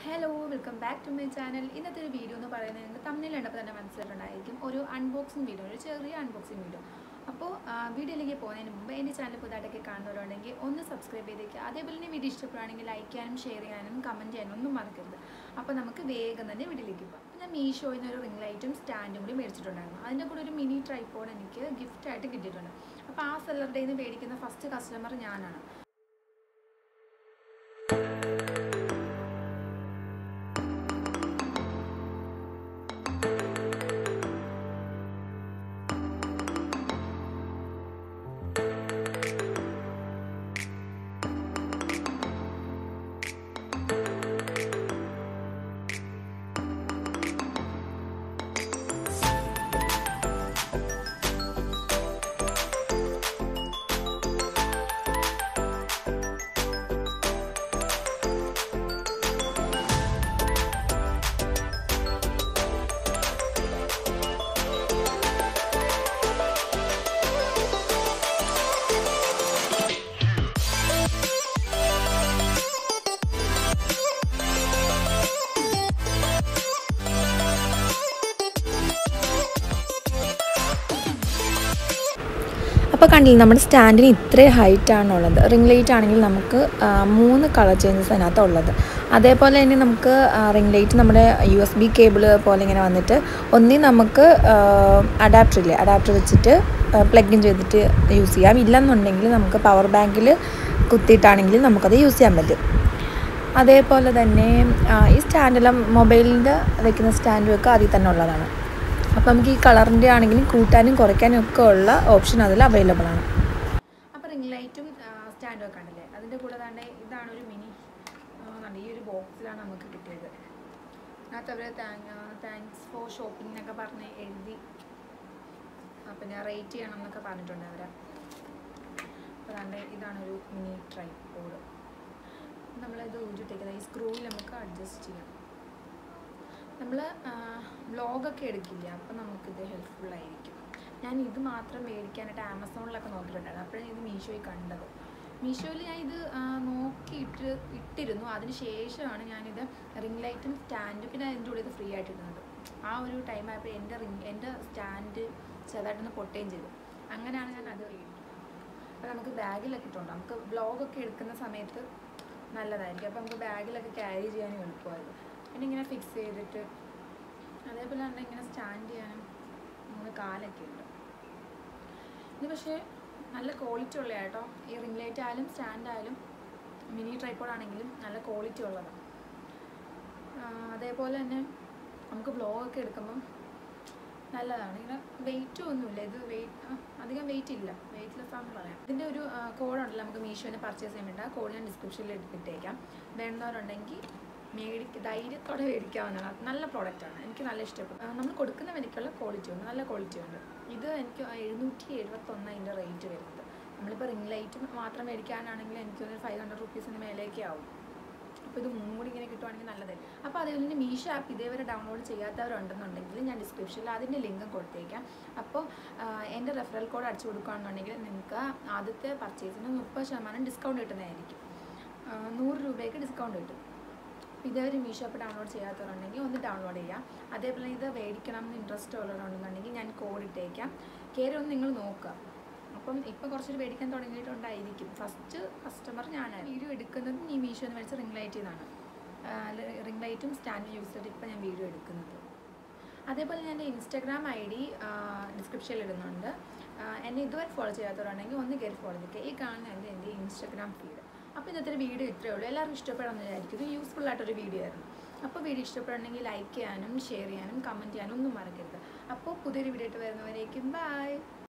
hello welcome back to my channel ഇന്നത്തെ ഒരു video എന്ന് പറയുന്നത് നിങ്ങൾക്ക് തമ്മിൽ കണ്ടപ്പോൾ തന്നെ മനസ്സിലായിട്ടുണ്ടായിരിക്കും ഒരു അൺബോക്സിങ് വീഡിയോ ഒരു ചെറിയ അൺബോക്സിങ് വീഡിയോ അപ്പോൾ വീഡിയോയിലേക്ക് പോകുന്നതിന് മുമ്പ് എൻ്റെ ചാനൽ പുതുതായിട്ടൊക്കെ കാണുന്നവരുണ്ടെങ്കിൽ ഒന്ന് സബ്സ്ക്രൈബ് ചെയ്തേക്കുക അതേപോലെ തന്നെ വീഡിയോ ഇഷ്ടപ്പെടുകയാണെങ്കിൽ ലൈക്ക് ചെയ്യാനും ഷെയർ ചെയ്യാനും കമൻറ്റ് ചെയ്യാനും ഒന്നും മറക്കരുത് അപ്പോൾ നമുക്ക് വേഗം തന്നെ വീഡിയോയിലേക്ക് പോകാം അപ്പോൾ ഞാൻ മീഷോയിൽ നിന്ന് ഒരു റിംഗ് ലൈറ്റും സ്റ്റാൻഡും കൂടി മേടിച്ചിട്ടുണ്ടായിരുന്നു അതിൻ്റെ കൂടെ ഒരു മിനി ട്രൈപ്പോഡ് എനിക്ക് ഗിഫ്റ്റായിട്ട് കിട്ടിയിട്ടുണ്ട് അപ്പോൾ ആ സെല്ലറുടെ നിന്ന് മേടിക്കുന്ന ഫസ്റ്റ് കസ്റ്റമർ ഞാനാണ് അപ്പോൾ കണ്ടില്ല നമ്മുടെ സ്റ്റാൻഡിന് ഇത്രയും ഹൈറ്റ് ആണുള്ളത് റിംഗ് ലൈറ്റ് ആണെങ്കിൽ നമുക്ക് ആ, മൂന്ന് കളർ ചേഞ്ചസ് അതിനകത്ത് ഉള്ളത് അതേപോലെ തന്നെ നമുക്ക് റിംഗ് ലൈറ്റ് നമ്മുടെ യു എസ് ബി കേബിൾ പോലെ ഇങ്ങനെ വന്നിട്ട് ഒന്നി നമുക്ക് അഡാപ്റ്റർ ഇല്ലേ അഡാപ്റ്റർ വെച്ചിട്ട് പ്ലഗ് ഇൻ ചെയ്തിട്ട് യൂസ് ചെയ്യാം ഇല്ലെന്നുണ്ടെങ്കിൽ നമുക്ക് പവർ ബാങ്കിൽ കുത്തിയിട്ടാണെങ്കിൽ നമുക്കത് യൂസ് ചെയ്യാൻ പറ്റും അതേപോലെ തന്നെ ആ, ഈ സ്റ്റാൻഡെല്ലാം മൊബൈലിൻ്റെ വെക്കുന്ന സ്റ്റാൻഡ് വെക്കുക അതിൽ തന്നെ ഉള്ളതാണ് അപ്പോൾ നമുക്ക് ഈ കളറിൻ്റെ ആണെങ്കിലും കൂട്ടാനും കുറയ്ക്കാനും ഒക്കെ ഉള്ള ഓപ്ഷൻ അതിൽ അവൈലബിൾ ആണ് അപ്പോൾ റിംഗ് ലൈറ്റും സ്റ്റാൻഡും ഒക്കെ ഉണ്ടല്ലേ അതിൻ്റെ കൂടെ തന്നെ ഇതാണ് ഒരു മിനി ഈ ഒരു ബോക്സിലാണ് നമുക്ക് കിട്ടിയത് അതിനകത്ത് അവർ താങ്ക്സ് ഫോർ ഷോപ്പിംഗ് എന്നൊക്കെ പറഞ്ഞ് എഴുതി ആ, പിന്നെ റേറ്റ് ചെയ്യണം എന്നൊക്കെ പറഞ്ഞിട്ടുണ്ട് അവർ അപ്പോൾ അതുകൊണ്ട് ഇതാണ് ഒരു മിനി ട്രൈപ്പോഡ് നമ്മളിത് ഊരിട്ടേക്കുന്നത് ഈ സ്ക്രൂവിൽ നമുക്ക് അഡ്ജസ്റ്റ് ചെയ്യാം നമ്മൾ വ്ളോഗൊക്കെ എടുക്കില്ല അപ്പോൾ നമുക്കിത് ഹെൽപ്ഫുൾ ആയിരിക്കും ഞാൻ ഇത് മാത്രം മേടിക്കാനായിട്ട് ആമസോണിലൊക്കെ നോക്കിയിട്ടുണ്ടായിരുന്നു അപ്പോഴാണ് ഇത് മീഷോയിൽ കണ്ടത് മീഷോയിൽ ഞാൻ ഇത് ആ, നോക്കിയിട്ട് ഇട്ടിരുന്നു അതിന് ശേഷമാണ് ഞാനിത് റിംഗ് ലൈറ്റും സ്റ്റാൻഡും പിന്നെ അതിൻ്റെ കൂടെ ഇത് ഫ്രീ ആയിട്ട് ഇടുന്നത് ആ ഒരു ടൈം ആയപ്പോൾ എൻ്റെ റിംഗ് എൻ്റെ സ്റ്റാൻഡ് ചെറുതായിട്ടൊന്ന് പൊട്ടുകയും ചെയ്തു അങ്ങനെയാണ് ഞാൻ അത് അപ്പോൾ നമുക്ക് ബാഗിലൊക്കെ ഇട്ടുണ്ടോ നമുക്ക് വ്ളോഗൊക്കെ എടുക്കുന്ന സമയത്ത് നല്ലതായിരിക്കും അപ്പോൾ നമുക്ക് ബാഗിലൊക്കെ ക്യാരി ചെയ്യാനും എളുപ്പമായിരുന്നു പിന്നെ ഇങ്ങനെ ഫിക്സ് ചെയ്തിട്ട് അതേപോലെ തന്നെ ഇങ്ങനെ സ്റ്റാൻഡ് ചെയ്യാനും മൂന്ന് കാലൊക്കെ ഉണ്ട് ഇത് പക്ഷേ നല്ല ക്വാളിറ്റി ഉള്ള കേട്ടോ ഈ റിംഗ് ലൈറ്റ് ആയാലും സ്റ്റാൻഡ് ആയാലും മിനി ട്രൈപ്പോഡ് ആണെങ്കിലും നല്ല ക്വാളിറ്റി ഉള്ളതാണ് ആ, അതേപോലെ തന്നെ നമുക്ക് വ്ളോഗൊക്കെ എടുക്കുമ്പം നല്ലതാണ് ഇങ്ങനെ വെയിറ്റും ഒന്നുമില്ല ഇത് വെയിറ്റ് അധികം വെയിറ്റ് ഇല്ല വെയിറ്റ്ലെസ് ആണെന്ന് പറയാം ഇതിൻ്റെ ഒരു കോഡുണ്ടല്ലോ നമുക്ക് മീഷോന്ന് പർച്ചേസ് ചെയ്യാൻ വേണ്ടി ആ കോഡ് ഞാൻ ഡിസ്ക്രിപ്ഷനിൽ ഇട്ടേക്കാം വേണ്ടവരുണ്ടെങ്കിൽ മേടിക്ക ധൈര്യത്തോടെ മേടിക്കാവുന്നതാണ് നല്ല പ്രോഡക്റ്റാണ് എനിക്ക് നല്ല ഇഷ്ടപ്പെട്ടു ആ, നമ്മൾ കൊടുക്കുന്ന വിലയ്ക്കുള്ള ക്വാളിറ്റി ഉണ്ട് നല്ല ക്വാളിറ്റി ഉണ്ട് ഇത് എനിക്ക് എഴുന്നൂറ്റി എഴുപത്തൊന്ന് അതിൻ്റെ റേറ്റ് വരുന്നത് നമ്മളിപ്പോൾ റിംഗ് ലൈറ്റ് മാത്രം മേടിക്കാനാണെങ്കിൽ എനിക്ക് ഒരു ഫൈവ് ഹൺഡ്രഡ് റുപ്പീസിന് മേലേക്ക് ആവും അപ്പോൾ ഇത് മൂന്നും കൂടി ഇങ്ങനെ കിട്ടുവാണെങ്കിൽ നല്ലതായിരിക്കും അപ്പോൾ അതേപോലെ തന്നെ മീഷോ ആപ്പ് ഇതേവരെ ഡൗൺലോഡ് ചെയ്യാത്തവരുണ്ടെന്നുണ്ടെങ്കിൽ ഞാൻ ഡിസ്ക്രിപ്ഷനിൽ അതിൻ്റെ ലിങ്കും കൊടുത്തേക്കാം അപ്പോൾ എൻ്റെ റെഫറൽ കോഡ് അടിച്ചു കൊടുക്കുകയാണെന്നുണ്ടെങ്കിൽ നിങ്ങൾക്ക് ആദ്യത്തെ പർച്ചേസിന് മുപ്പത് ശതമാനം ഡിസ്കൗണ്ട് കിട്ടുന്നതായിരിക്കും ആ, നൂറ് രൂപയ്ക്ക് ഡിസ്കൗണ്ട് കിട്ടും അപ്പോൾ ഇതേവരെ മീഷോ ആപ്പ് ഡൗൺലോഡ് ചെയ്യാത്തവരുണ്ടെങ്കിൽ ഒന്ന് ഡൗൺലോഡ് ചെയ്യാം അതേപോലെ ഇത് മേടിക്കണം എന്ന് ഇൻട്രസ്റ്റ് ഉള്ളവരുണ്ടെന്നുണ്ടെങ്കിൽ ഞാൻ കോഡ് ഇട്ടേക്കാം കയറി ഒന്ന് നിങ്ങൾ നോക്കുക അപ്പം ഇപ്പം കുറച്ചൊരു മേടിക്കാൻ തുടങ്ങിയിട്ടുണ്ടായിരിക്കും ഫസ്റ്റ് കസ്റ്റമർ ഞാനാണ് വീഡിയോ എടുക്കുന്നത് ഈ മീഷോ എന്ന് മേടിച്ച റിംഗ് ലൈറ്റിൽ നിന്നാണ് റിംഗ് ലൈറ്റും സ്റ്റാൻഡ് യൂസ് ചെയ്തിട്ട് ഇപ്പം ഞാൻ വീഡിയോ എടുക്കുന്നത് അതേപോലെ ഞാൻ എൻ്റെ ഇൻസ്റ്റാഗ്രാം ഐ ഡി ഡിസ്ക്രിപ്ഷനിൽ ഇടുന്നുണ്ട് ആ, എന്നെ ഇതുവരെ ഫോളോ ചെയ്യാത്തവരുണ്ടെങ്കിൽ ഒന്ന് കയറി ഫോളോ ചെയ്യുക ഈ കാണുന്ന എൻ്റെ എൻ്റെ ഇൻസ്റ്റാഗ്രാം ഫീഡ് അപ്പോൾ ഇന്നത്തെ ഒരു വീഡിയോ ഇത്രയേ ഉള്ളൂ എല്ലാവർക്കും ഇഷ്ടപ്പെടാമെന്ന് വിചാരിക്കും ഇത് യൂസ്ഫുൾ ആയിട്ടൊരു വീഡിയോ ആയിരുന്നു അപ്പോൾ വീഡിയോ ഇഷ്ടപ്പെടണമെങ്കിൽ ലൈക്ക് ചെയ്യാനും ഷെയർ ചെയ്യാനും കമൻറ്റ് ചെയ്യാനും ഒന്നും മറക്കരുത് അപ്പോൾ പുതിയൊരു വീഡിയോ ആയിട്ട് വരുന്നവരേക്കും ബൈ